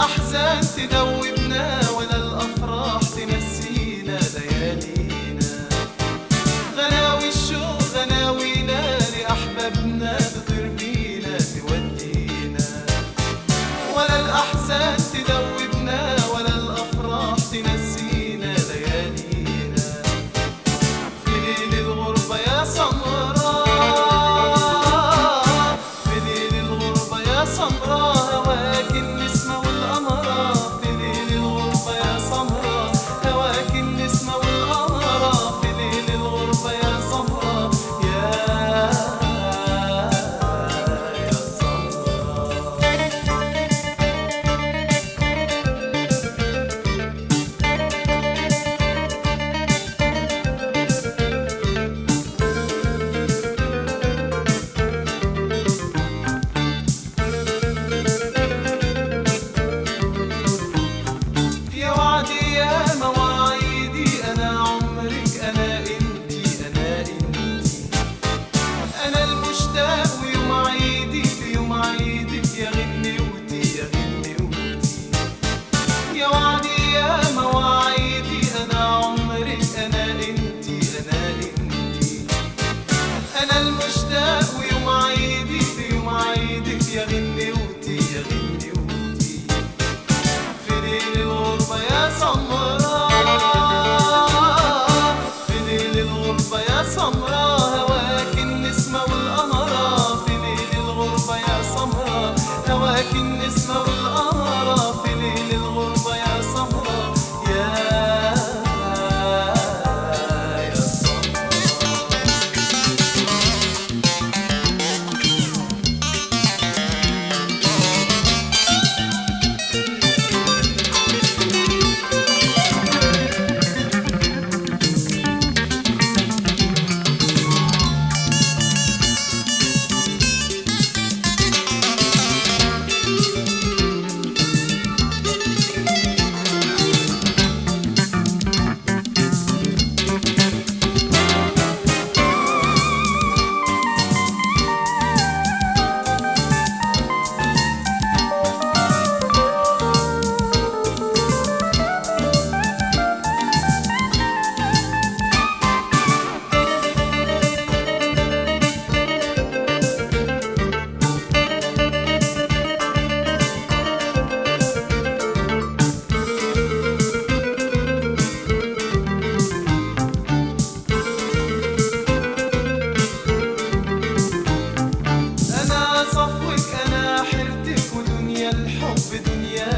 الأحزان تدوبنا ولا الأفراح تنسينا ليالينا غناوي الشوق غناوينا لأحبابنا بطير بينا تودينا ولا الأحزان تدوبنا ولا الأفراح تنسينا ليالينا في ليل الغربة يا سمراء في ليل الغربة يا سمراء هواك النسمة والقمرة في ليل الغربة يا سمراء هواك النسمة والقمرة في ليل الغربة يا سمراء يا يا سمراء يا وعدي يا مواعيدي أنا عمرك أنا إنتي أنا إنتي أنا المشتاق ويوم عيدي في يوم عيدك يا غنوتي يا غنوتي يا وعدي يا مواعيدي أنا عمرك أنا إنتي أنا إنتي أنا المشتاق ويوم عيدي في يوم عيدك يا غنوتي يا غنوتي في ليل الغربة يا سمراء في ليل الغربة يا سمراء هواك النسمة والقمرة في ليل الغربة يا سمراء هواك النسمة والقمرة في ليل الغربة يا سمراء يا يا سمراء أنا صفوك أنا حيرتك ودنيا الحب دنيا